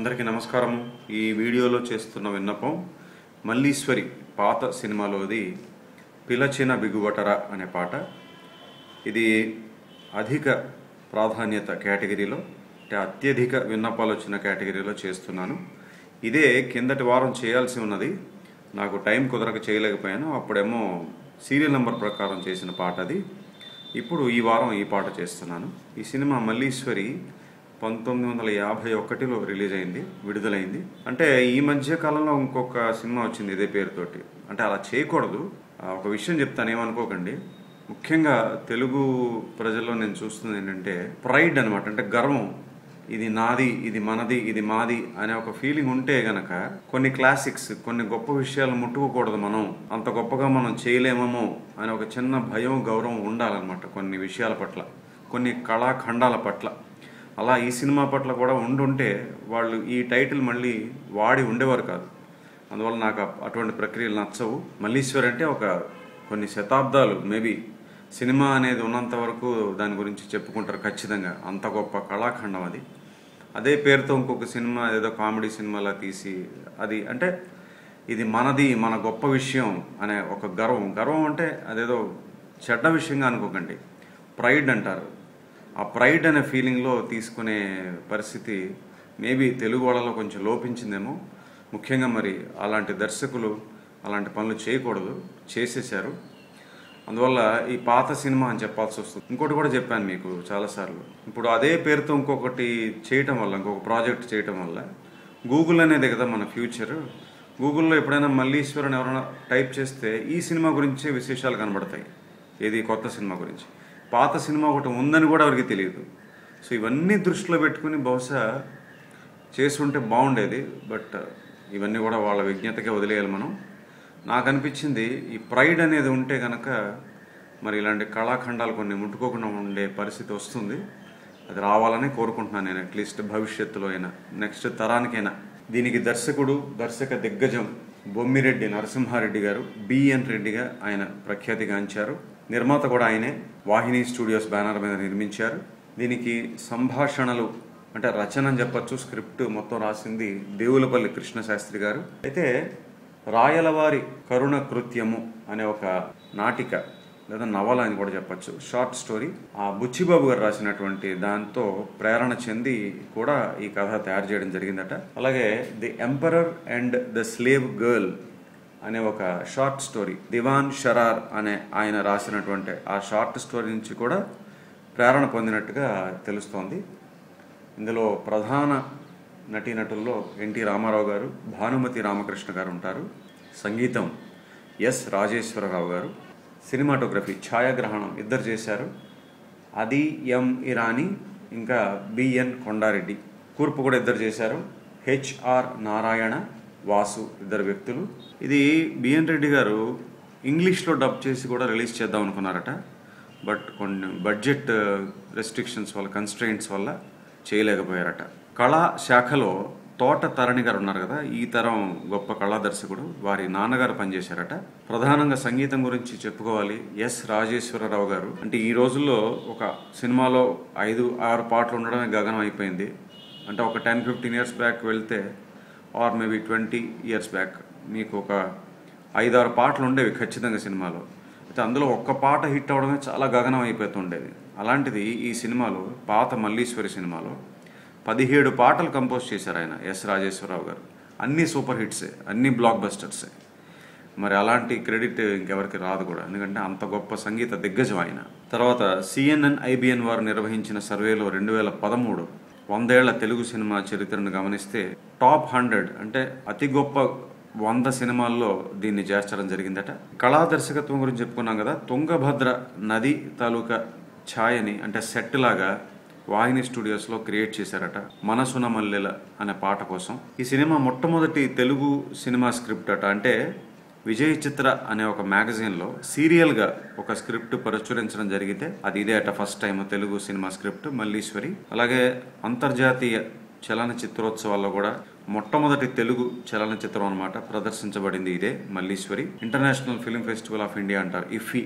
అందరికీ నమస్కారం ఈ వీడియోలో చేస్తున్న విన్నపం మల్లీశ్వరి పాత సినిమాలోది పిలచిన బిగుబటరా అనే పాట ఇది అధిక ప్రాధాన్యత కేటగిరీలో అంటే అత్యధిక విన్నపాలు వచ్చిన కేటగిరీలో చేస్తున్నాను ఇదే కిందటి వారం చేయాల్సి ఉన్నది నాకు టైం కుదరక చేయలేకపోయాను అప్పుడేమో సీరియల్ నెంబర్ ప్రకారం చేసిన పాట అది ఇప్పుడు ఈ వారం ఈ పాట చేస్తున్నాను ఈ సినిమా మల్లీశ్వరి పంతొమ్మిది వందల యాభై ఒకటిలో రిలీజ్ అయింది విడుదలైంది అంటే ఈ మధ్య కాలంలో ఇంకొక సినిమా వచ్చింది ఇదే పేరుతోటి అంటే అలా చేయకూడదు ఆ, ఒక విషయం చెప్తాను ఏమనుకోకండి ముఖ్యంగా తెలుగు ప్రజల్లో నేను చూస్తుంది ఏంటంటే ప్రైడ్ అనమాట అంటే గర్వం ఇది నాది ఇది మనది ఇది మాది అనే ఒక ఫీలింగ్ ఉంటే గనక కొన్ని క్లాసిక్స్ కొన్ని గొప్ప విషయాలు ముట్టుకోకూడదు మనం అంత గొప్పగా మనం చేయలేమేమో అనే ఒక చిన్న భయం గౌరవం ఉండాలన్నమాట కొన్ని విషయాల పట్ల కొన్ని కళాఖండాల పట్ల అలా ఈ సినిమా పట్ల కూడా ఉండుంటే వాళ్ళు ఈ టైటిల్ మళ్ళీ వాడి ఉండేవారు కాదు అందువల్ల నాకు అ- అటువంటి ప్రక్రియలు నచ్చవు మల్లీశ్వర్ అంటే ఒక కొన్ని శతాబ్దాలు మేబీ సినిమా అనేది ఉన్నంత వరకు దాని గురించి చెప్పుకుంటారు ఖచ్చితంగా అంత గొప్ప కళాఖండం అది అదే పేరుతో ఇంకొక సినిమా ఏదో కామెడీ సినిమాలా తీసి అది అంటే ఇది మనది మన గొప్ప విషయం అనే ఒక గర్వం గర్వం అంటే అదేదో చెడ్డ విషయంగా అనుకోకండి ప్రైడ్ అంటారు ఆ ప్రైడ్ అనే ఫీలింగ్లో తీసుకునే పరిస్థితి మేబీ తెలుగు వాళ్ళలో కొంచెం లోపించిందేమో ముఖ్యంగా మరి అలాంటి దర్శకులు అలాంటి పనులు చేయకూడదు చేసేసారు అందువల్ల ఈ పాత సినిమా అని చెప్పాల్సి వస్తుంది ఇంకోటి కూడా చెప్పాను మీకు చాలాసార్లు ఇప్పుడు అదే పేరుతో ఇంకొకటి చేయటం వల్ల ఇంకొక ప్రాజెక్ట్ చేయటం వల్ల గూగుల్ అనేది కదా మన ఫ్యూచర్ గూగుల్లో ఎప్పుడైనా మల్లీశ్వరన్ ఎవరైనా టైప్ చేస్తే ఈ సినిమా గురించే విశేషాలు కనబడతాయి ఏది కొత్త సినిమా గురించి పాత సినిమా ఒకటి ఉందని కూడా ఎవరికి తెలియదు సో ఇవన్నీ దృష్టిలో పెట్టుకుని బహుశా చేసుంటే బాగుండేది బట్ ఇవన్నీ కూడా వాళ్ళ విజ్ఞతకే వదిలేయాలి మనం నాకు అనిపించింది ఈ ప్రైడ్ అనేది ఉంటే కనుక మరి ఇలాంటి కళాఖండాలు కొన్ని ముట్టుకోకుండా ఉండే పరిస్థితి వస్తుంది అది రావాలని కోరుకుంటున్నాను నేను అట్లీస్ట్ భవిష్యత్తులో అయినా నెక్స్ట్ తరానికైనా దీనికి దర్శకుడు దర్శక దిగ్గజం బొమ్మిరెడ్డి నరసింహారెడ్డి గారు బిఎన్ రెడ్డిగా ఆయన ప్రఖ్యాతిగాంచారు నిర్మాత కూడా ఆయనే వాహిని స్టూడియోస్ బ్యానర్ మీద నిర్మించారు దీనికి సంభాషణలు అంటే రచన అని చెప్పొచ్చు స్క్రిప్ట్ మొత్తం రాసింది దేవులపల్లి కృష్ణశాస్త్రి గారు అయితే రాయలవారి కరుణ కృత్యము అనే ఒక నాటిక లేదా నవల అని కూడా చెప్పొచ్చు షార్ట్ స్టోరీ ఆ బుచ్చిబాబు గారు రాసినటువంటి దాంతో ప్రేరణ చెంది కూడా ఈ కథ తయారు చేయడం జరిగిందట అలాగే the emperor and the slave girl అనే ఒక షార్ట్ స్టోరీ దివాన్ షరార్ అనే ఆయన రాసినటువంటి ఆ షార్ట్ స్టోరీ నుంచి కూడా ప్రేరణ పొందినట్టుగా తెలుస్తోంది ఇందులో ప్రధాన నటీనటుల్లో ఎన్టీ రామారావు గారు భానుమతి రామకృష్ణ గారు ఉంటారు సంగీతం ఎస్ రాజేశ్వరరావు గారు సినిమాటోగ్రఫీ ఛాయాగ్రహణం ఇద్దరు చేశారు అది ఎం ఇరానీ ఇంకా బిఎన్ కొండారెడ్డి కూర్పు కూడా ఇద్దరు చేశారు హెచ్ఆర్ నారాయణ వాసు ఇద్దరు వ్యక్తులు ఇది బిఎన్ రెడ్డి గారు ఇంగ్లీష్లో డబ్ చేసి కూడా రిలీజ్ చేద్దాం అనుకున్నారట బట్ కొన్ని బడ్జెట్ రెస్ట్రిక్షన్స్ వల్ల కన్స్ట్రెయింట్స్ వల్ల చేయలేకపోయారట కళా శాఖలో తోట తరణి గారు ఉన్నారు కదా ఈ తరం గొప్ప కళా దర్శకుడు వారి నాన్నగారు పనిచేశారట ప్రధానంగా సంగీతం గురించి చెప్పుకోవాలి ఎస్ రాజేశ్వరరావు గారు అంటే ఈ రోజుల్లో ఒక సినిమాలో ఐదు ఆరు పాటలు ఉండడమే గగనం అయిపోయింది అంటే ఒక టెన్ ఫిఫ్టీన్ ఇయర్స్ బ్యాక్ వెళ్తే or maybe twenty years back మీకు ఒక ఐదారు పాటలు ఉండేవి ఖచ్చితంగా సినిమాలో అయితే అందులో ఒక్క పాట హిట్ అవడమే చాలా గగనం అయిపోతుండేది అలాంటిది ఈ సినిమాలో పాత మల్లీశ్వరి సినిమాలో పదిహేడు పాటలు కంపోజ్ చేశారు ఆయన ఎస్ రాజేశ్వరరావు గారు అన్నీ సూపర్ హిట్సే అన్నీ బ్లాక్ బస్టర్సే మరి అలాంటి క్రెడిట్ ఇంకెవరికి రాదు కూడా ఎందుకంటే అంత గొప్ప సంగీత దిగ్గజం ఆయన తర్వాత సిఎన్ఎన్ ఐబిఎన్ వారు నిర్వహించిన సర్వేలో రెండు వేల పదమూడు వందేళ్ల తెలుగు సినిమా చరిత్రను గమనిస్తే టాప్ హండ్రెడ్ అంటే అతి గొప్ప వంద సినిమాల్లో దీన్ని చేర్చడం జరిగిందట కళా దర్శకత్వం గురించి చెప్పుకున్నాం కదా తుంగభద్ర నది తాలూకా ఛాయని అంటే సెట్ లాగా వాహిని స్టూడియోస్లో క్రియేట్ చేశారట మనసున మల్లెల అనే పాట కోసం ఈ సినిమా మొట్టమొదటి తెలుగు సినిమా స్క్రిప్ట్ అట అంటే విజయ్ చిత్ర అనే ఒక మ్యాగజైన్లో సీరియల్గా ఒక స్క్రిప్ట్ ప్రచురించడం జరిగితే అది ఇదే అట first time Telugu cinema script Malliswari అలాగే అంతర్జాతీయ చలనచిత్రోత్సవాల్లో కూడా మొట్టమొదటి తెలుగు చలనచిత్రం అన్నమాట ప్రదర్శించబడింది ఇదే Malliswari international film festival of India అంటారు ఇఫీ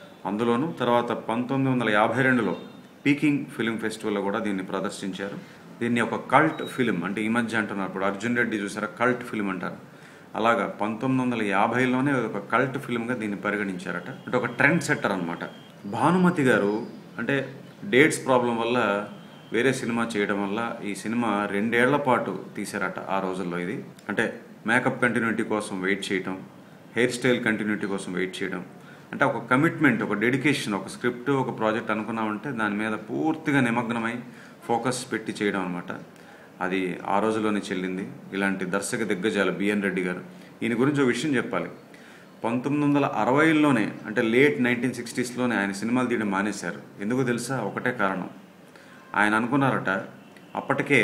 అందులోను తర్వాత పంతొమ్మిది వందల యాభై రెండులో పీకింగ్ ఫిల్మ్ ఫెస్టివల్లో కూడా దీన్ని ప్రదర్శించారు దీన్ని ఒక కల్ట్ ఫిలిం అంటే ఈ మధ్య అంటున్నారు ఇప్పుడు అర్జున్ రెడ్డి చూసారా కల్ట్ ఫిలిం అంటారు అలాగా పంతొమ్మిది వందల యాభైలోనే ఒక కల్ట్ ఫిల్మ్గా దీన్ని పరిగణించారట అంటే ఒక ట్రెండ్ సెట్టర్ అనమాట భానుమతి గారు అంటే డేట్స్ ప్రాబ్లం వల్ల వేరే సినిమా చేయడం వల్ల ఈ సినిమా రెండేళ్ల పాటు తీశారట ఆ రోజుల్లో ఇది అంటే మేకప్ కంటిన్యూటీ కోసం వెయిట్ చేయటం హెయిర్ స్టైల్ కంటిన్యూటీ కోసం వెయిట్ చేయడం అంటే ఒక కమిట్మెంట్ ఒక డెడికేషన్ ఒక స్క్రిప్ట్ ఒక ప్రాజెక్ట్ అనుకున్నామంటే దాని మీద పూర్తిగా నిమగ్నమై ఫోకస్ పెట్టి చేయడం అనమాట అది ఆ రోజుల్లోనే చెల్లింది ఇలాంటి దర్శక దిగ్గజాలు బిఎన్ రెడ్డి గారు ఈయన గురించి ఒక విషయం చెప్పాలి పంతొమ్మిది వందల అరవైలోనే అంటే లేట్ నైన్టీన్ సిక్స్టీస్లోనే ఆయన సినిమాలు తీయడం మానేశారు ఎందుకు తెలుసా ఒకటే కారణం ఆయన అనుకున్నారట అప్పటికే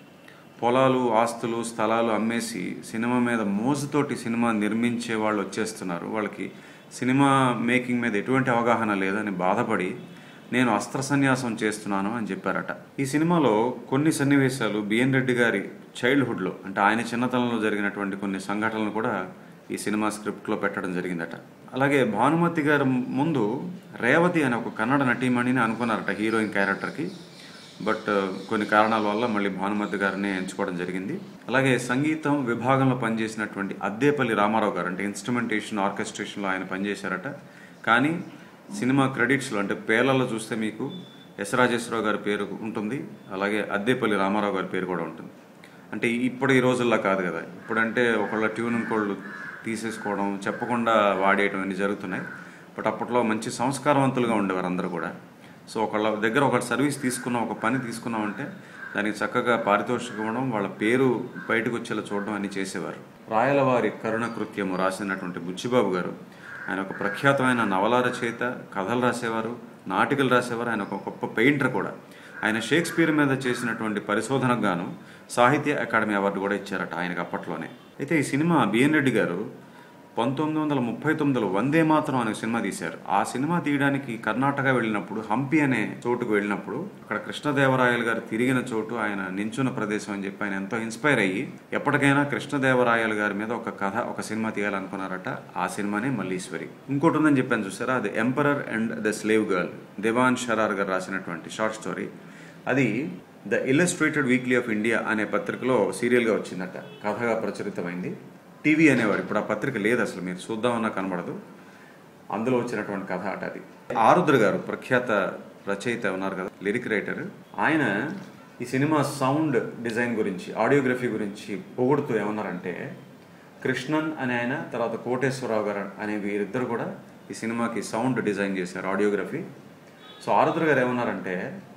పొలాలు ఆస్తులు స్థలాలు అమ్మేసి సినిమా మీద మోజుతోటి సినిమా నిర్మించే వాళ్ళు వచ్చేస్తున్నారు వాళ్ళకి సినిమా మేకింగ్ మీద ఎటువంటి అవగాహన లేదని బాధపడి నేను అస్త్ర సన్యాసం చేస్తున్నాను అని చెప్పారట ఈ సినిమాలో కొన్ని సన్నివేశాలు బిఎన్ రెడ్డి గారి చైల్డ్హుడ్లో అంటే ఆయన చిన్నతనంలో జరిగినటువంటి కొన్ని సంఘటనలు కూడా ఈ సినిమా స్క్రిప్ట్లో పెట్టడం జరిగిందట అలాగే భానుమతి గారి ముందు రేవతి అనే ఒక కన్నడ నటీమణిని అనుకున్నారట హీరోయిన్ క్యారెక్టర్కి బట్ కొన్ని కారణాల వల్ల మళ్ళీ భానుమతి గారిని ఎంచుకోవడం జరిగింది అలాగే సంగీతం విభాగంలో పనిచేసినటువంటి అద్దేపల్లి రామారావు గారు అంటే ఇన్స్ట్రుమెంటేషన్ ఆర్కెస్ట్రేషన్లో ఆయన పనిచేశారట కానీ సినిమా క్రెడిట్స్లో అంటే పేర్లలో చూస్తే మీకు ఎస్ రాజేశ్వరరావు గారి పేరు ఉంటుంది అలాగే అద్దేపల్లి రామారావు గారి పేరు కూడా ఉంటుంది అంటే ఇప్పుడు ఈ రోజుల్లో కాదు కదా ఇప్పుడంటే ఒకళ్ళ ట్యూన్ ఇంకోళ్ళు తీసేసుకోవడం చెప్పకుండా వాడేయడం అన్ని జరుగుతున్నాయి బట్ అప్పట్లో మంచి సంస్కారవంతులుగా ఉండేవారు అందరూ కూడా సో ఒకళ్ళ దగ్గర ఒక సర్వీస్ తీసుకున్నాం ఒక పని తీసుకున్నామంటే దానికి చక్కగా పారితోషికం ఇవ్వడం వాళ్ళ పేరు బయటకు వచ్చేలా చూడడం అన్ని చేసేవారు రాయలవారి కరుణ కృత్యము రాసినటువంటి బుచ్చిబాబు గారు ఆయన ఒక ప్రఖ్యాతమైన నవల రచయిత కథలు రాసేవారు నాటికలు రాసేవారు ఆయన ఒక గొప్ప పెయింటర్ కూడా ఆయన షేక్స్పియర్ మీద చేసినటువంటి పరిశోధనకు గాను సాహిత్య అకాడమీ అవార్డు కూడా ఇచ్చారట ఆయనకు అప్పట్లోనే అయితే ఈ సినిమా బిఎన్ రెడ్డి గారు పంతొమ్మిది వందల ముప్పై తొమ్మిదిలో వందే మాత్రం అనే సినిమా తీశారు ఆ సినిమా తీయడానికి కర్ణాటక వెళ్ళినప్పుడు హంపి అనే చోటుకు వెళ్ళినప్పుడు అక్కడ కృష్ణదేవరాయలు గారు తిరిగిన చోటు ఆయన నించున్న ప్రదేశం అని చెప్పి ఆయన ఎంతో ఇన్స్పైర్ అయ్యి ఎప్పటికైనా కృష్ణదేవరాయలు గారి మీద ఒక కథ ఒక సినిమా తీయాలనుకున్నారట ఆ సినిమానే మల్లీశ్వరి ఇంకోటి ఉందని చెప్పాను చూసారా అది emperor and the slave girl Dewan Sharar గారు రాసినటువంటి షార్ట్ స్టోరీ అది the illustrated weekly of India అనే పత్రికలో సీరియల్గా వచ్చిందట కథగా ప్రచురితమైంది టీవీ అనేవారు ఇప్పుడు ఆ పత్రిక లేదు అసలు మీరు చూద్దామన్నా కనబడదు అందులో వచ్చినటువంటి కథ అట అది ఆరుద్ర గారు ప్రఖ్యాత రచయిత ఉన్నారు కదా లిరిక్ రైటర్ ఆయన ఈ సినిమా సౌండ్ డిజైన్ గురించి ఆడియోగ్రఫీ గురించి పొగుడుతూ ఏమన్నారంటే కృష్ణన్ అనే ఆయన తర్వాత కోటేశ్వరరావు గారు అనే వీరిద్దరు కూడా ఈ సినిమాకి సౌండ్ డిజైన్ చేశారు ఆడియోగ్రఫీ సో ఆరుద్ర గారు ఏమన్నారంటే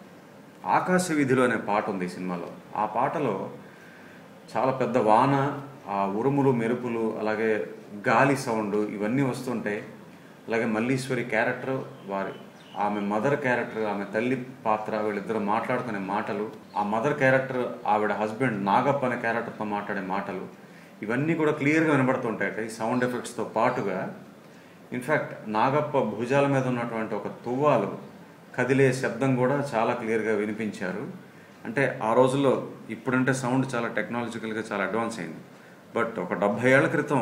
ఆకాశ వీధిలో అనే పాట ఉంది ఈ సినిమాలో ఆ పాటలో చాలా పెద్ద వాన ఆ ఉరుములు మెరుపులు అలాగే గాలి సౌండ్ ఇవన్నీ వస్తుంటాయి అలాగే మల్లీశ్వరి క్యారెక్టర్ వారి ఆమె మదర్ క్యారెక్టర్ ఆమె తల్లి పాత్ర వీళ్ళిద్దరు మాట్లాడుకునే మాటలు ఆ మదర్ క్యారెక్టర్ ఆవిడ హస్బెండ్ నాగప్ప అనే క్యారెక్టర్తో మాట్లాడే మాటలు ఇవన్నీ కూడా క్లియర్గా వినబడుతుంటాయట ఈ సౌండ్ ఎఫెక్ట్స్తో పాటుగా ఇన్ఫ్యాక్ట్ నాగప్ప భుజాల మీద ఉన్నటువంటి ఒక తువ్వాలు కదిలే శబ్దం కూడా చాలా క్లియర్గా వినిపించారు అంటే ఆ రోజుల్లో ఇప్పుడంటే సౌండ్ చాలా టెక్నాలజికల్గా చాలా అడ్వాన్స్ అయింది బట్ ఒక డెబ్భై ఏళ్ల క్రితం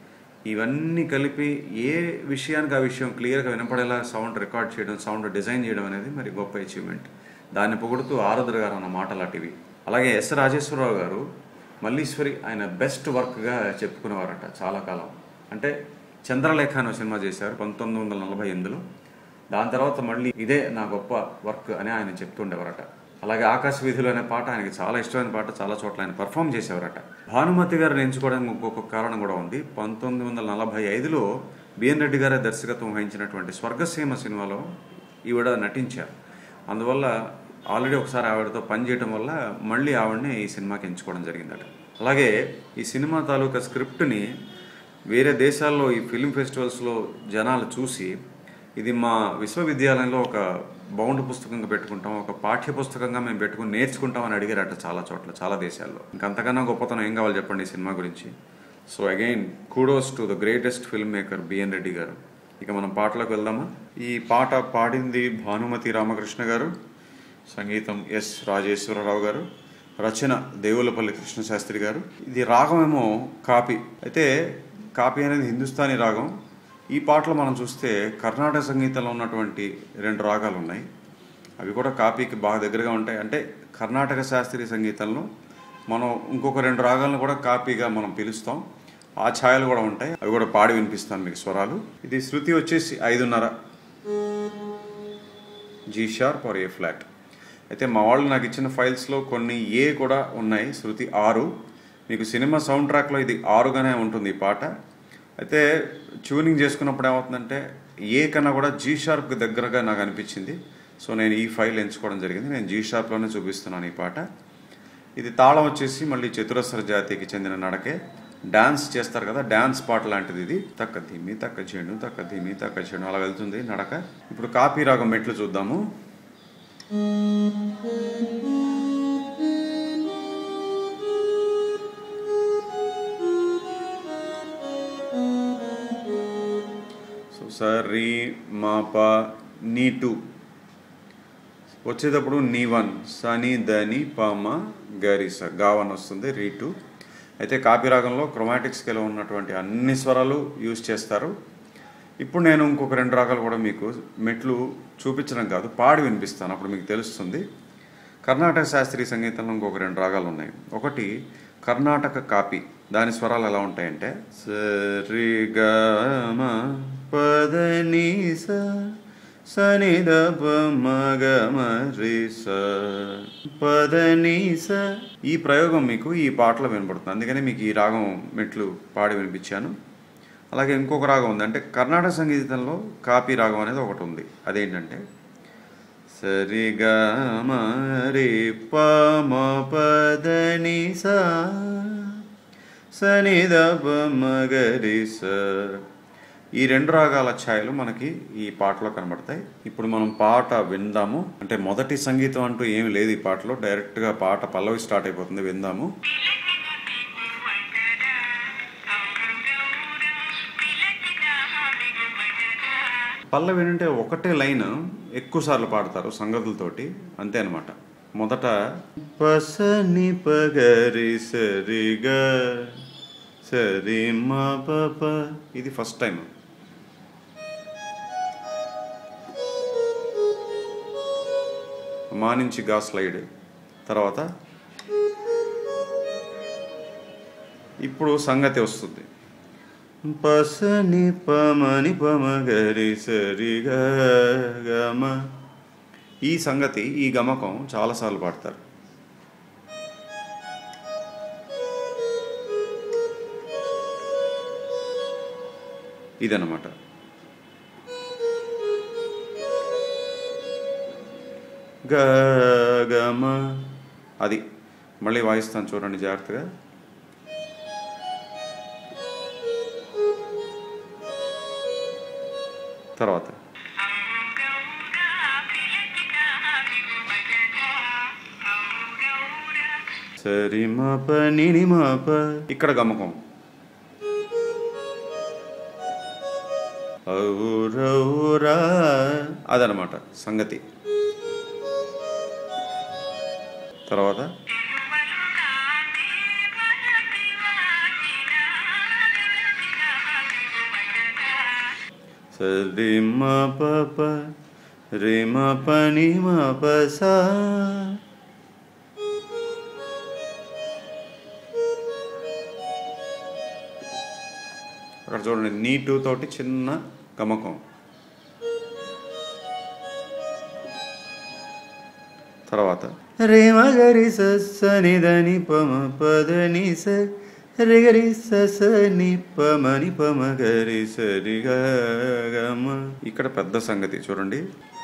ఇవన్నీ కలిపి ఏ విషయానికి ఆ విషయం క్లియర్గా వినపడేలా సౌండ్ రికార్డ్ చేయడం సౌండ్ డిజైన్ చేయడం అనేది మరి గొప్ప అచీవ్మెంట్ దాన్ని పొగుడుతూ ఆరుద్ర గారు అన్న మాటలు అటివి అలాగే ఎస్ రాజేశ్వరరావు గారు మల్లీశ్వరి ఆయన బెస్ట్ వర్క్గా చెప్పుకునేవారట చాలా కాలం అంటే చంద్రలేఖ అనే సినిమా చేశారు పంతొమ్మిది వందల నలభై ఎనిమిదిలో దాని తర్వాత మళ్ళీ ఇదే నా గొప్ప వర్క్ అని ఆయన చెప్తుండేవారట అలాగే ఆకాశ వీధులు అనే పాట ఆయనకి చాలా ఇష్టమైన పాట చాలా చోట్ల ఆయన పర్ఫామ్ చేసేవారట భానుమతి గారిని ఎంచుకోవడానికి ఇంకొక కారణం కూడా ఉంది పంతొమ్మిది వందల నలభై ఐదులో బిఎన్ రెడ్డి గారే దర్శకత్వం వహించినటువంటి స్వర్గసీమ సినిమాలో ఈవిడ నటించారు అందువల్ల ఆల్రెడీ ఒకసారి ఆవిడతో పనిచేయడం వల్ల మళ్ళీ ఆవిడని ఈ సినిమాకి ఎంచుకోవడం జరిగిందట అలాగే ఈ సినిమా తాలూకా స్క్రిప్ట్ని వేరే దేశాల్లో ఈ ఫిల్మ్ ఫెస్టివల్స్లో జనాలు చూసి ఇది మా విశ్వవిద్యాలయంలో ఒక బౌండ్ పుస్తకంగా పెట్టుకుంటాం ఒక పాఠ్య పుస్తకంగా మేము పెట్టుకుని నేర్చుకుంటాం అని అడిగారట చాలా చోట్ల చాలా దేశాల్లో ఇంకంతకన్నా గొప్పతనం ఏం కావాలి చెప్పండి ఈ సినిమా గురించి so again kudos to the greatest film maker B N Reddy గారు ఇక మనం పాటలోకి వెళ్దామా ఈ పాట పాడింది భానుమతి రామకృష్ణ గారు సంగీతం ఎస్ రాజేశ్వరరావు గారు రచన దేవులపల్లి కృష్ణశాస్త్రి గారు ఇది రాగం ఏమో కాపీ అయితే కాపీ అనేది హిందుస్థానీ రాగం ఈ పాటలో మనం చూస్తే కర్ణాటక సంగీతంలో ఉన్నటువంటి రెండు రాగాలు ఉన్నాయి అవి కూడా కాపీకి బాగా దగ్గరగా ఉంటాయి అంటే కర్ణాటక శాస్త్రీయ సంగీతంలో మనం ఇంకొక రెండు రాగాలను కూడా కాపీగా మనం పిలుస్తాం ఆ ఛాయలు కూడా ఉంటాయి అవి కూడా పాడి వినిపిస్తాను మీకు స్వరాలు ఇది శృతి వచ్చేసి ఐదున్నర G sharp or A flat అయితే మా వాళ్ళు నాకు ఇచ్చిన ఫైల్స్లో కొన్ని ఏ కూడా ఉన్నాయి శృతి ఆరు మీకు సినిమా సౌండ్ ట్రాక్లో ఇది ఆరుగానే ఉంటుంది ఈ పాట అయితే ట్యూనింగ్ చేసుకున్నప్పుడు ఏమవుతుందంటే ఏ కన్నా కూడా జీ షార్ప్కి దగ్గరగా నాకు అనిపించింది సో నేను ఈ ఫైల్ ఎంచుకోవడం జరిగింది నేను జీ షార్ప్లోనే చూపిస్తున్నాను ఈ పాట ఇది తాళం వచ్చేసి మళ్ళీ చతురస్ర జాతికి చెందిన నడకే డాన్స్ చేస్తారు కదా డాన్స్ పాట లాంటిది ఇది తక్క ధీమి తక్క చేను తక్క ధీమి తక్క చేను అలా వెళ్తుంది నడక ఇప్పుడు కాపీ రాగం మెట్లు చూద్దాము సో సరి మా ప నీ టూ వచ్చేటప్పుడు నీ వన్ సని దని పమ గరిస గావన్ వస్తుంది రీ టూ అయితే కాపీ రాగంలో క్రొమాటిక్ స్కేలో ఉన్నటువంటి అన్ని స్వరాలు యూజ్ చేస్తారు ఇప్పుడు నేను ఇంకొక రెండు రాగాలు కూడా మీకు మెట్లు చూపించడం కాదు పాడి వినిపిస్తాను అప్పుడు మీకు తెలుస్తుంది కర్ణాటక శాస్త్రీయ సంగీతంలో ఇంకొక రెండు రాగాలు ఉన్నాయి ఒకటి కర్ణాటక కాపీ దాని స్వరాలు ఎలా ఉంటాయంటే సరి గ మ పద ని స సని ద ప మ గ మ రి స పద ని స ఈ ప్రయోగం మీకు ఈ పాటలో వినపడుతుంది అందుకని మీకు ఈ రాగం మెట్లు పాడి వినిపించాను అలాగే ఇంకొక రాగం ఉంది అంటే కర్ణాటక సంగీతంలో కాపీ రాగం అనేది ఒకటి ఉంది అదేంటంటే సరిగా మరి ప మ పద ని స సని ద ప మ గ రి స ఈ రెండు రాగాల ఛాయలు మనకి ఈ పాటలో కనబడతాయి ఇప్పుడు మనం పాట విందాము అంటే మొదటి సంగీతం అంటూ ఏమి లేదు ఈ పాటలో డైరెక్ట్గా పాట పల్లవి స్టార్ట్ అయిపోతుంది విందాము పల్లవి ఏంటంటే ఒకటే లైన్ ఎక్కువ సార్లు పాడతారు సంగతులతోటి అంతే అనమాట మొదట పసని పగరి సరిగా సరి మా పప ఇది ఫస్ట్ టైం మా నుంచి గా స్లైడ్ తర్వాత ఇప్పుడు సంగతి వస్తుంది పసని పమని పమగరి సరి గమ ఈ సంగతి ఈ గమకం చాలాసార్లు పాడతారు ఇదన్నమాట గమ అది మళ్ళీ వాయిస్తాను చూడండి జాగ్రత్తగా తర్వాత సరి మాప నిని మాప ఇక్కడ గమకం ఔరౌరా అదనమాట సంగతి తర్వాత సరి మా పప రే మా పని మా పసా అక్కడ చూడండి నీ టూ తోటి చిన్న గమకం తర్వాత రే మగరి సని దని పమ పదని స రిగరి సని పమని పమ గరి సరి గమ ఇక్కడ పెద్ద సంగతి చూడండి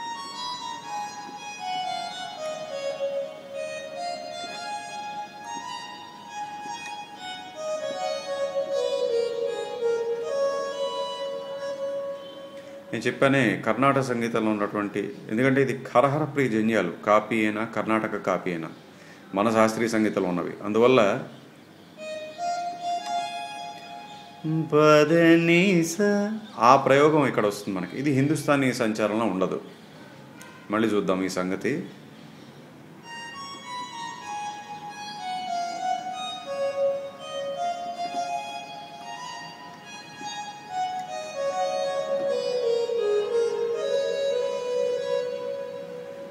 నేను చెప్పానే కర్ణాటక సంగీతంలో ఉన్నటువంటి ఎందుకంటే ఇది ఖరహర ప్రియ జన్యాలు కాపీ అయినా కర్ణాటక కాపీ అయినా మన శాస్త్రీయ సంగీతంలో ఉన్నవి అందువల్ల పదనీస ఆ ప్రయోగం ఇక్కడ వస్తుంది మనకి ఇది హిందుస్థానీ సంచారంలో ఉండదు మళ్ళీ చూద్దాం ఈ సంగతి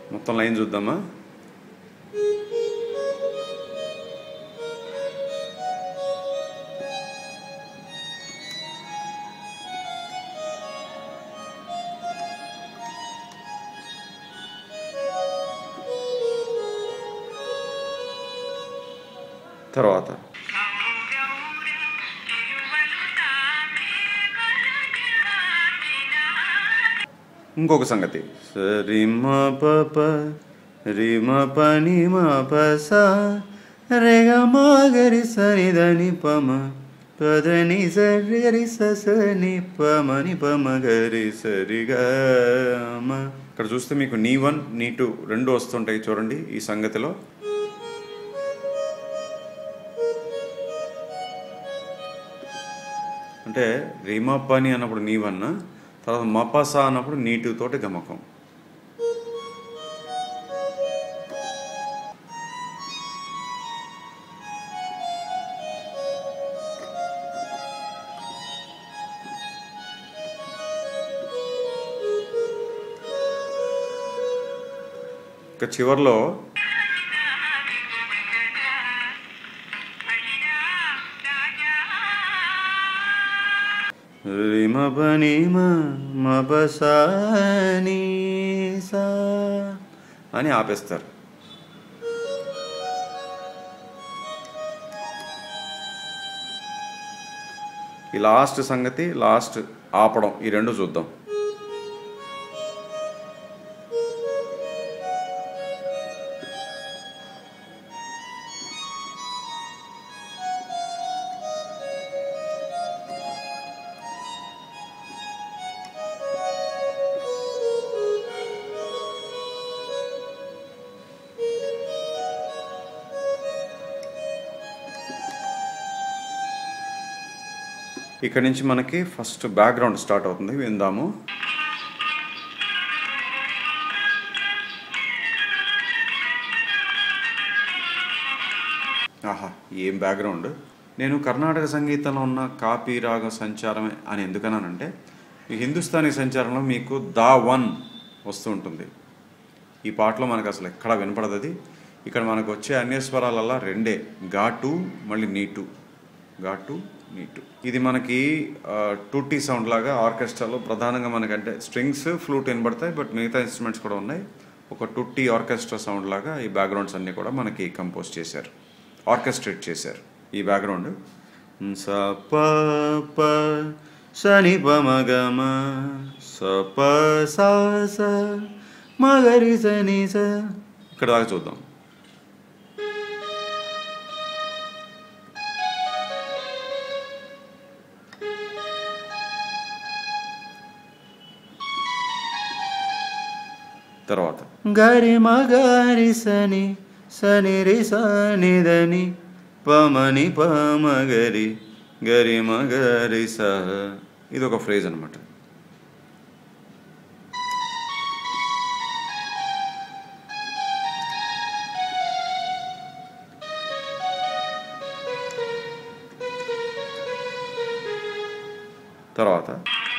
మొత్తం లైన్ చూద్దామా తర్వాత ఇంకొక సంగతి సరిమ పప రిమ పని మ పస రేగ మాగరి సని దని పమ పదని సరి సని పమని పమ గరి సరిగా ఇక్కడ చూస్తే మీకు నీ వన్ నీ టూ రెండు వస్తుంటాయి చూడండి ఈ సంగతిలో అంటే రిమప్ప అని అన్నప్పుడు నీ వన్ తర్వాత మపస అన్నప్పుడు నీ టూ తోటి గమకం ఇక చివర్లో రిమ పని మపసాని సా అని ఆపేస్తారు ఈ లాస్ట్ సంగతి లాస్ట్ ఆపడం ఈ రెండు చూద్దాం ఇక్కడ నుంచి మనకి ఫస్ట్ బ్యాక్గ్రౌండ్ స్టార్ట్ అవుతుంది విందాము ఆహా ఏం బ్యాక్గ్రౌండ్ నేను కర్ణాటక సంగీతంలో ఉన్న కాపీ రాగ సంచారమే అని ఎందుకన్నానంటే ఈ హిందుస్థానీ సంచారంలో మీకు దా వన్ వస్తూ ఉంటుంది ఈ పాటలో మనకు అసలు ఎక్కడ వినపడదు అది ఇక్కడ మనకు వచ్చే అన్యస్వరాలల్లా రెండే గా టూ మళ్ళీ నీ టూ గా టూ నీ టూ ఇది మనకి టూటీ సౌండ్ లాగా ఆర్కెస్ట్రాలో ప్రధానంగా మనకంటే స్ట్రింగ్స్ ఫ్లూట్ వినబడతాయి బట్ మిగతా ఇన్స్ట్రుమెంట్స్ కూడా ఉన్నాయి ఒక టుట్టి ఆర్కెస్ట్రా సౌండ్ లాగా ఈ బ్యాక్గ్రౌండ్స్ అన్నీ కూడా మనకి కంపోజ్ చేశారు ఆర్కెస్ట్రేట్ చేశారు ఈ బ్యాక్గ్రౌండ్ స ప ప సని ప మగ మ స ప సా స మగరి సని స ఇక్కడ దాకా చూద్దాం తర్వాత గరి మగరి సని సని రి సని దని పమని పమగరి గరి మగరి స ఇది ఒక ఫ్రేజ్ అనమాట తర్వాత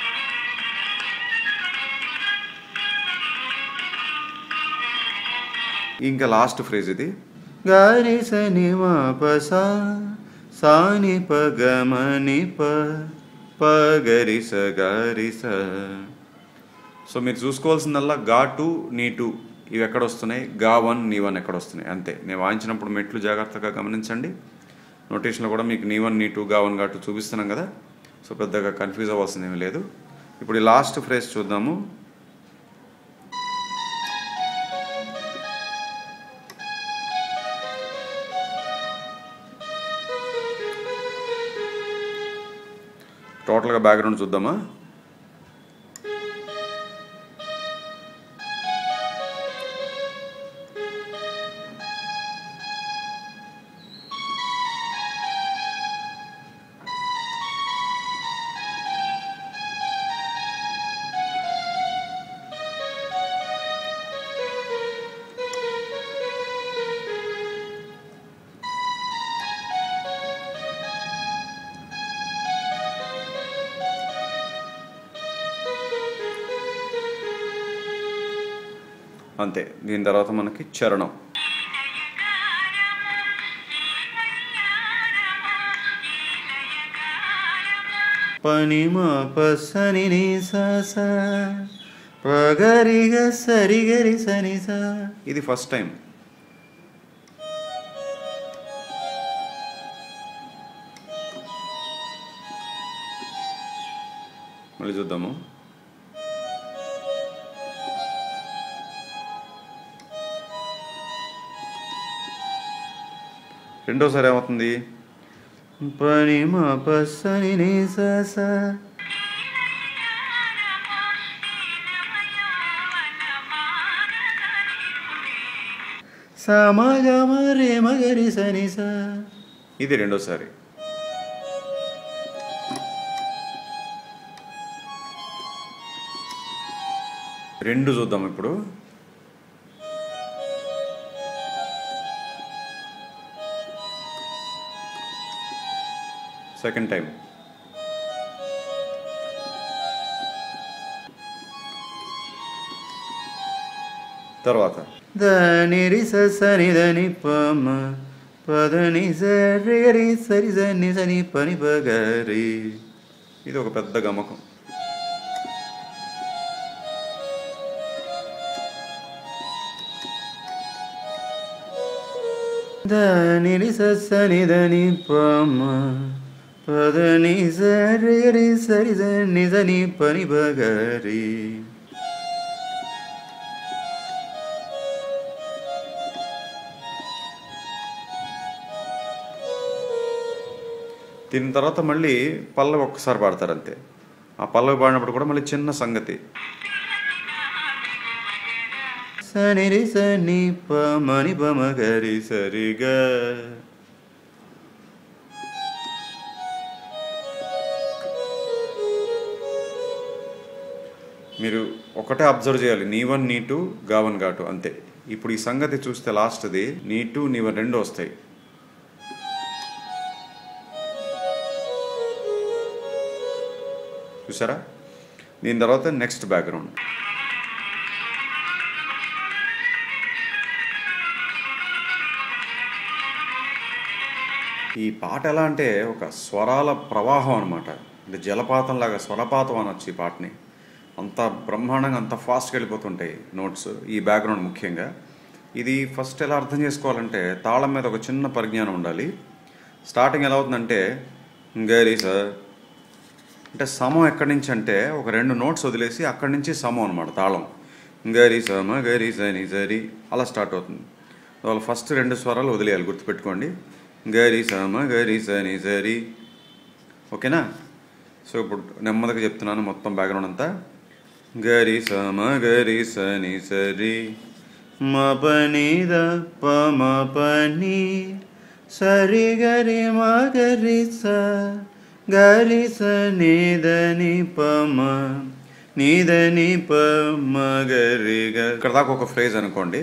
ఇంకా లాస్ట్ ఫ్రేజ్ ఇది గారి సని మా ప సా సాని ప గమని ప ప గరి స గారి స సో మీరు చూసుకోవాల్సిందల్లా గా టూ నీ టూ ఇవి ఎక్కడ వస్తున్నాయి గా వన్ నీ వన్ ఎక్కడ వస్తున్నాయి అంతే నేను వాయించినప్పుడు మెట్లు జాగ్రత్తగా గమనించండి నోటేషన్లో కూడా మీకు నీ వన్ నీ టూ గా వన్ గా టూ చూపిస్తున్నాం కదా సో పెద్దగా కన్ఫ్యూజ్ అవ్వాల్సింది ఏమీ లేదు ఇప్పుడు ఈ లాస్ట్ ఫ్రేజ్ చూద్దాము టోటల్గా బ్యాక్గ్రౌండ్ చూద్దామా అంతే దీని తర్వాత మనకి చరణం పనిమ పసని నీ స పగరిగ సరిగరి సని స ఇది ఫస్ట్ టైం మళ్ళీ చూద్దాము రెండోసారి ఏమవుతుంది పనిమ పసని నీ స స సమగమ రే మగరి సని స ఇది రెండోసారి రెండు చూద్దాం ఇప్పుడు సెకండ్ టైం తర్వాత దని రి స సని దని పమ పదని సరి రి సరి సని సని పని పగరి ఇది ఒక పెద్ద గమకం దని రి స సని దని పమ పదని సరి రి సరి సని సని పని పగరి దీని తర్వాత మళ్ళీ పల్లవి ఒక్కసారి పాడతారు అంతే ఆ పల్లవి పాడినప్పుడు కూడా మళ్ళీ చిన్న సంగతి సని రి సని పమని పమగరి సరిగా మీరు ఒకటే అబ్జర్వ్ చేయాలి నీ వన్ నీ టూ గా వన్ గా టూ అంతే ఇప్పుడు ఈ సంగతి చూస్తే లాస్ట్ది నీ టూ నీ వన్ రెండు వస్తాయి చూసారా దీని తర్వాత నెక్స్ట్ బ్యాక్గ్రౌండ్ ఈ పాట ఎలా అంటే ఒక స్వరాల ప్రవాహం అనమాట అంటే జలపాతంలాగా స్వరపాతం అనొచ్చు ఈ పాటని అంత బ్రహ్మాండంగా అంత ఫాస్ట్గా వెళ్ళిపోతుంటాయి నోట్స్ ఈ బ్యాక్గ్రౌండ్ ముఖ్యంగా ఇది ఫస్ట్ ఎలా అర్థం చేసుకోవాలంటే తాళం మీద ఒక చిన్న పరిజ్ఞానం ఉండాలి స్టార్టింగ్ ఎలా అవుతుందంటే గరి సార్ అంటే సమం ఎక్కడి నుంచి అంటే ఒక రెండు నోట్స్ వదిలేసి అక్కడి నుంచి సమం అనమాట తాళం గరి సమ గరి సని సరి అలా స్టార్ట్ అవుతుంది వాళ్ళ ఫస్ట్ రెండు స్వరాలు వదిలేయాలి గుర్తుపెట్టుకోండి గరి సమ గరి సని సరి ఓకేనా సో ఇప్పుడు నెమ్మదిగా చెప్తున్నాను మొత్తం బ్యాక్గ్రౌండ్ అంతా గరి సమ గరి సని సరి మ పని ద ప మ పని సరి గరి మ గరి స గరి స నిదని పమ నిదని పమ గరి గ ఇక్కడ దాకా ఒక ఫ్రేజ్ అనుకోండి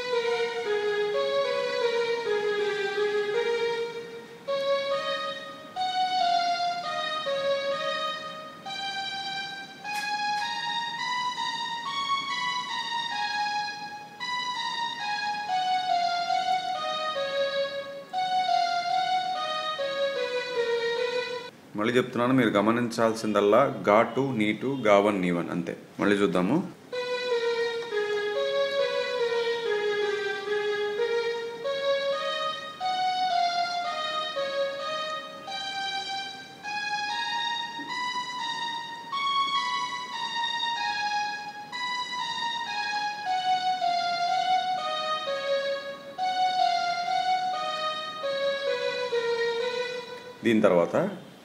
మళ్ళీ చెప్తున్నాను మీరు గమనించాల్సిందల్లా ఘాటు నీటు గావన్ నీవన్ అంతే మళ్ళీ చూద్దాము దీని తర్వాత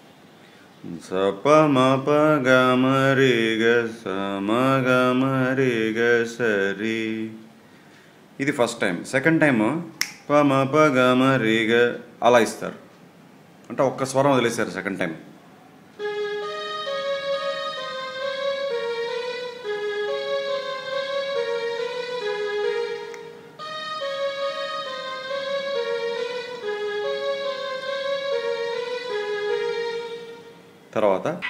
సపమప గమరిగ సమగమరిగ సరి ఇది ఫస్ట్ టైం సెకండ్ టైం పమప గమరిగ అలా ఇస్తారు అంటే ఒక్క స్వరం వదిలేశారు సెకండ్ టైం తర్వాత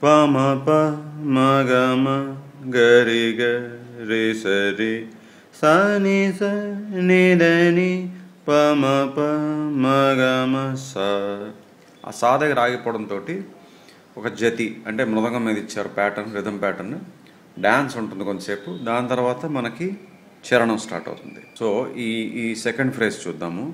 పమ ప మగమ గరి గరి సరి సని స నిదని పమ ప మగమ స ఆ సా దగ్గర ఆగిపోవడంతో ఒక జతి అంటే మృదంగం మీద ఇచ్చారు ప్యాటర్న్ రిథం ప్యాటర్న్ డ్యాన్స్ ఉంటుంది కొంతసేపు దాని తర్వాత మనకి చరణం స్టార్ట్ అవుతుంది సో ఈ ఈ సెకండ్ ఫ్రేజ్ చూద్దాము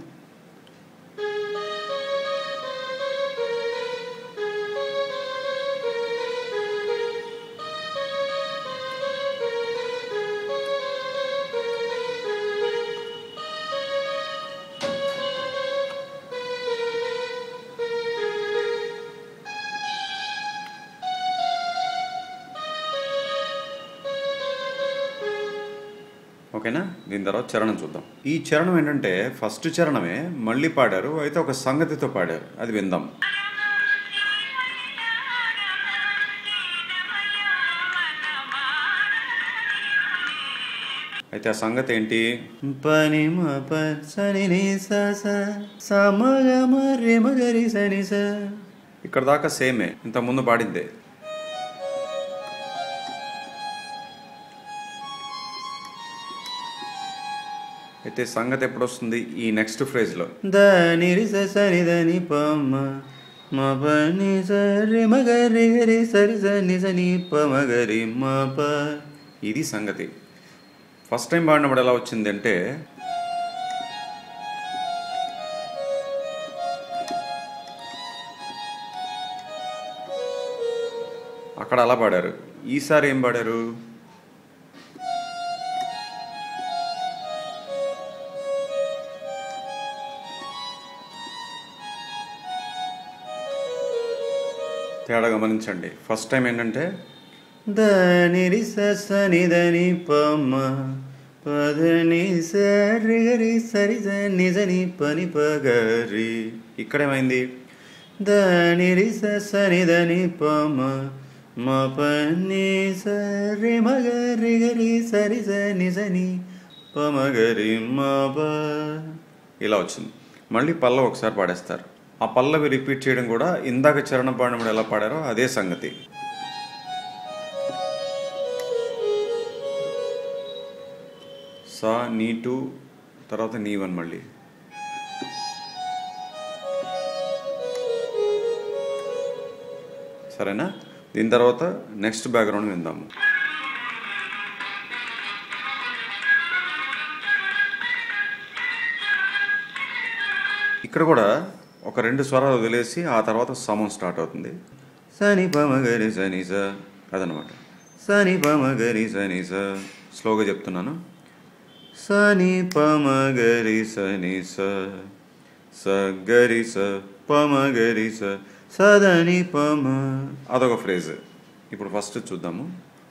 ఓకేనా దీని తర్వాత చరణం చూద్దాం ఈ చరణం ఏంటంటే ఫస్ట్ చరణమే మళ్ళీ పాడారు అయితే ఒక సంగతితో పాడారు అది విందాం అయితే ఆ సంగతి ఏంటి పని మ ప సని ని స స స మ గ మ రి మ గ రి స ని స ఇక్కడ దాకా సేమే ఇంత ముందు పాడిందే అయితే సంగతి ఎప్పుడు వస్తుంది ఈ నెక్స్ట్ ఫ్రేజ్ లో దని రి స సని దని ప మ మ ప ని స రి మ గ రి గ రి స రి స ని స ని ప మ గ రి మ ప ఇది సంగతి ఫస్ట్ టైం పాడినప్పుడు ఎలా వచ్చింది అంటే అక్కడ అలా పాడారు ఈసారి ఏం పాడారు తేడా గమనించండి ఫస్ట్ టైం ఏంటంటే దని రి స స ని దని ప మ పదని స రి గ రి సరి స ని స ని ప ని ప గ రి ఇక్కడ ఏమైంది దని రి స స ని దని ప మ మ ప ని స రి మ గ రి గ రి సరి స ని స ని ప మ గ రి మ ప ఇలా వచ్చింది మళ్ళీ పల్లవి ఒకసారి పాడేస్తారు ఆ పల్లవి రిపీట్ చేయడం కూడా ఇందాక చరణ పాడినప్పుడు ఎలా పాడారో అదే సంగతి సా నీ టూ తర్వాత నీ వన్ మళ్ళీ సరేనా దీని తర్వాత నెక్స్ట్ బ్యాక్గ్రౌండ్ విందాము ఇక్కడ కూడా ఒక రెండు స్వరాలు వదిలేసి ఆ తర్వాత సమం స్టార్ట్ అవుతుంది సని పమగరి సని స అదనమాట సని పమగరి సని స స్లోగా చెప్తున్నాను సని పమగరి సని స స గరి స పమగరి స సదని పమ అదొక ఫ్రేజ్ ఇప్పుడు ఫస్ట్ చూద్దాము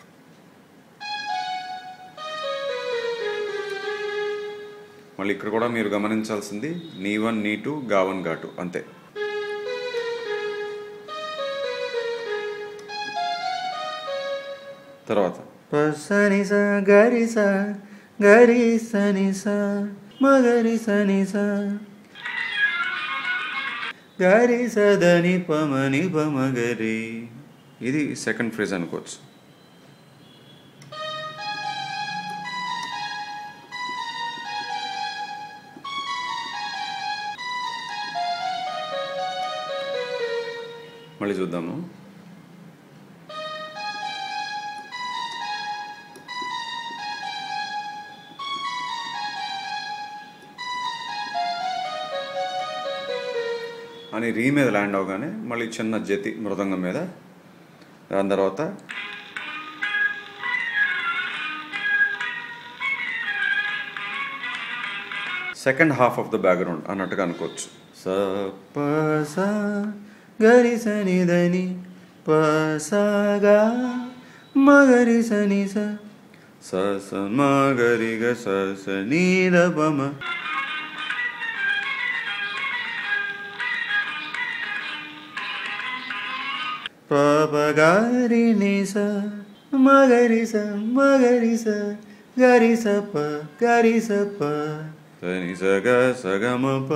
మళ్ళీ ఇక్కడ కూడా మీరు గమనించాల్సింది నీ వన్ నీ టూ గా వన్ గా టూ అంతే తర్వాత సని స గరి స గరి సని స మగరి సని స గరి సదని పమని పమగరి ఇది సెకండ్ ఫ్రేజ్ అనుకోవచ్చు మళ్ళీ చూద్దాము అని రీ మీద ల్యాండ్ అవగానే మళ్ళీ చిన్న జతి మృదంగం మీద దాని తర్వాత second half of the background అన్నట్టుగా అనుకోవచ్చు స ప స గరి సని దని ప స గ మగరి సని స స స మగరి గ స స నీ ద ప మ ప ప గరి ని స మగరి స మగరి స గరి స ప గరి స ప సని స గ స గ మ ప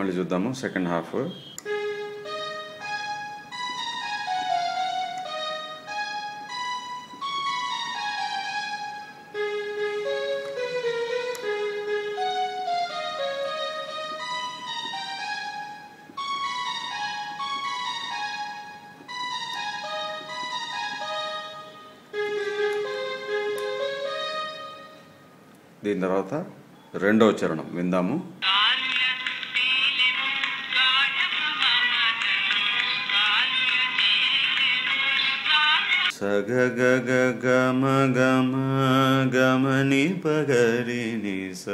మళ్ళీ చూద్దాము సెకండ్ హాఫ్ దీని తర్వాత రెండవ చరణం విందాము సగ గ గ గమ గమ గమని పగరి ని స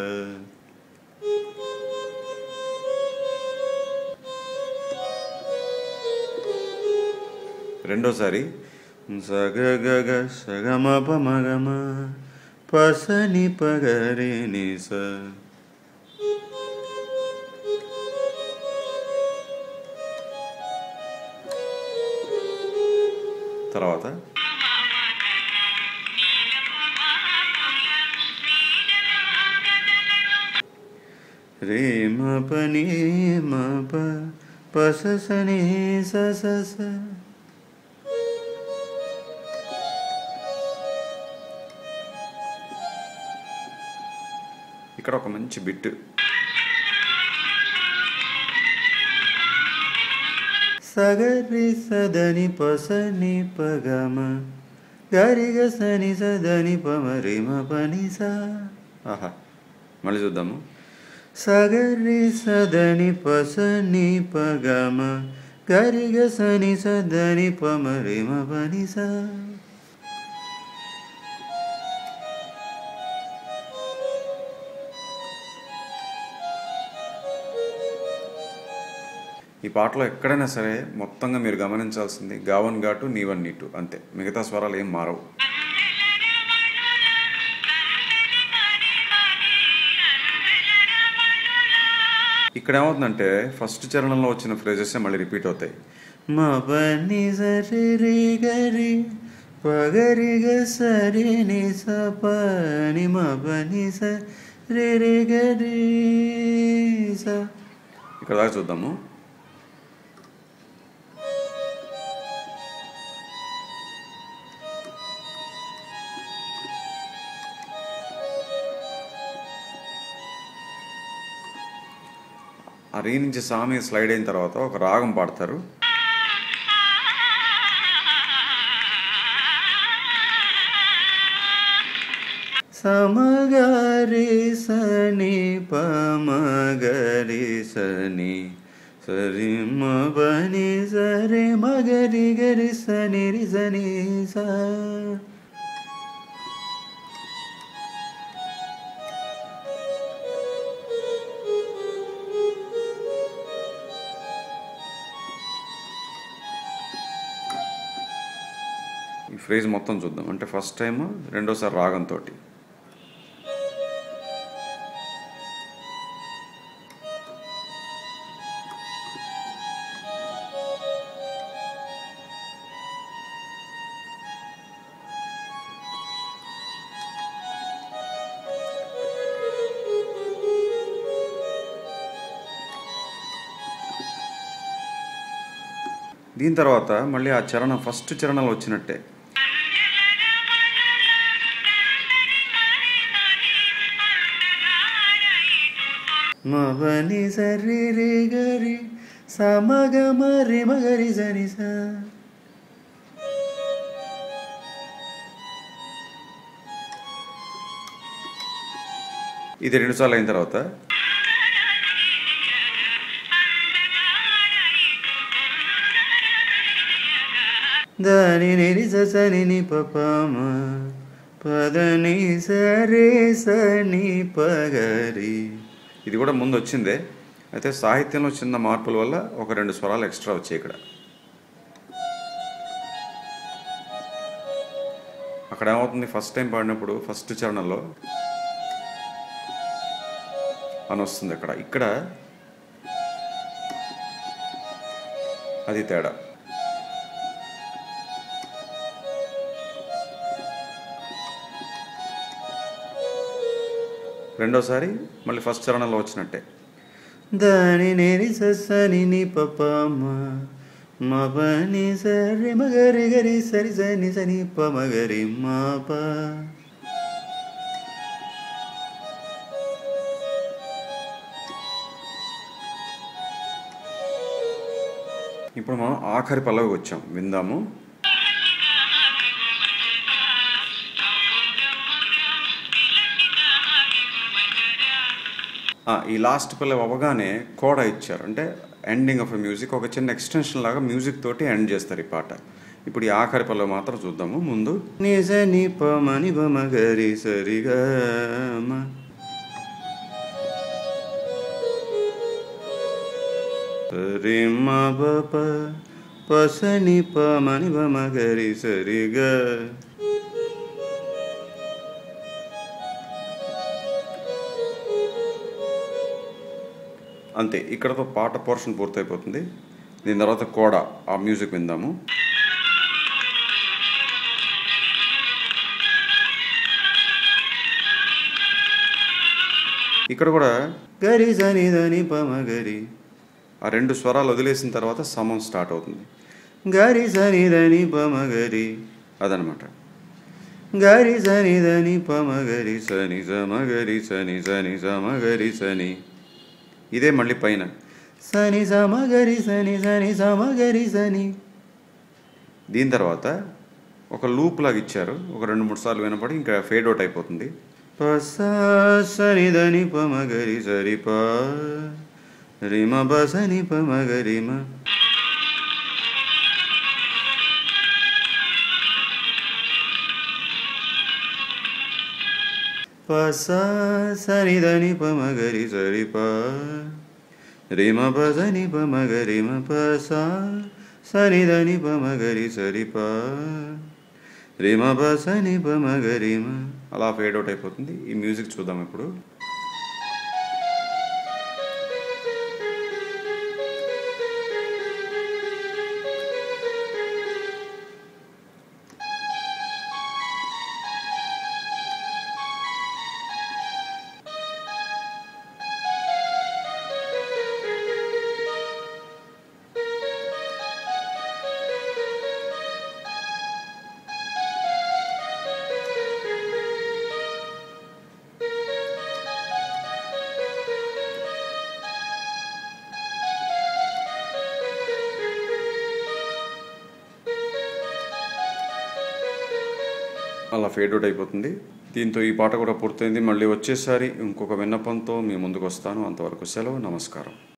రెండోసారి సగ గ గ సగమ పమ గమ పసని పగరి ని స తర్వాత రే మ పని మ ప పస సని స స స ఇక్కడ ఒక మంచి బిట్ సగరి సదని పసని పగమ గరిగ సని సదని పమరి మ పని సా ఆహా మళ్ళీ చూద్దాము సగరి సదని పసని పగమ గరిగ సని సదని పమరి మ పని సా ఈ పాటలో ఎక్కడైనా సరే మొత్తంగా మీరు గమనించాల్సింది గావన్ ఘాటు నీవన్ నీటు అంతే మిగతా స్వరాలు ఏం మారవు ఇక్కడ ఏమవుతుందంటే ఫస్ట్ చరణంలో వచ్చిన ఫ్రేజెస్ మళ్ళీ రిపీట్ అవుతాయి మా పని సరి రి గరి పగరి గ సరి ని స పని మా పని సరి రి గరి స ఇక్కడ దాకా చూద్దాము ఆ రీ నుంచి సామి స్లైడ్ అయిన తర్వాత ఒక రాగం పాడతారు సమగరి సని పమగరి సని సరి మని సరి మగరి గరి సని రి సని సా ఈ ఫ్రేజ్ మొత్తం చూద్దాం అంటే ఫస్ట్ టైం రెండోసారి రాగంతో దీని తర్వాత మళ్ళీ ఆ చరణం ఫస్ట్ చరణంలో వచ్చినట్టే మవని సరి రి గరి సమగ మరి మగరి సని సా ఇది రెండుసార్లు అయిన తర్వాత దాని నిరి సని ని పపమ పదని సరే సని పగరి ఇది కూడా ముందు వచ్చిందే అయితే సాహిత్యంలో చిన్న మార్పుల వల్ల ఒక రెండు స్వరాలు ఎక్స్ట్రా వచ్చాయి ఇక్కడ అక్కడ ఏమవుతుంది ఫస్ట్ టైం పాడినప్పుడు ఫస్ట్ చరణంలో అని వస్తుంది అక్కడ ఇక్కడ అది తేడా రెండోసారి మళ్ళీ ఫస్ట్ చరణంలో వచ్చినట్టే దాని నేరి సని ని పపమ మపని సరి మగరి గరి సరి సని సని ప మగరి మాప ఇప్పుడు మనం ఆఖరి పల్లవికి వచ్చాం విందాము ఆ, ఈ లాస్ట్ పల్లవి అవ్వగానే కోడ ఇచ్చారు అంటే ఎండింగ్ ఆఫ్ మ్యూజిక్ ఒక చిన్న ఎక్స్టెన్షన్ లాగా మ్యూజిక్ తోటి ఎండ్ చేస్తారు ఈ పాట ఇప్పుడు ఈ ఆఖరి పల్లవి మాత్రం చూద్దాము ముందు నిజ ని ప మని ప మ గరి సరిగా మ. సరి మ ప ప ప స ని ప మని ప మ గరి సరిగా అంతే ఇక్కడతో పాట పోర్షన్ పూర్తయిపోతుంది దీని తర్వాత కోడ ఆ మ్యూజిక్ విందాము ఇక్కడ కూడా గరి సని దని పమ గరి ఆ రెండు స్వరాలు వదిలేసిన తర్వాత సమం స్టార్ట్ అవుతుంది గరి సని దని పమ గరి అదనమాట గరి సని దని పమ గరి సని సమ గరి సని సని సమ గరి సని ఇదే మళ్ళీ పైన సని సమ గరి సని సని సమ గరి సని దీని తర్వాత ఒక లూప్ లాగా ఇచ్చారు ఒక రెండు మూడు సార్లు వినపడి ఇంకా ఫేడ్ అవుట్ అయిపోతుంది ప స సని దని ప మ గరి సరి ప రిమ బ సని ప మ గరి మ ప స సని దని ప మ గరి సరి ప రిమ ప సని ప మ గరి మ ప స సని దని ప మ గరి సరి ప రిమ ప సని ప మ గరి మ అలా ఫేడ్ అవుట్ అయిపోతుంది ఈ మ్యూజిక్ చూద్దాం ఇప్పుడు అలా ఫేడ్ అవుట్ అయిపోతుంది దీంతో ఈ పాట కూడా పూర్తయింది మళ్ళీ వచ్చేసారి ఇంకొక విన్నపంతో మీ ముందుకు వస్తాను అంతవరకు సెలవు నమస్కారం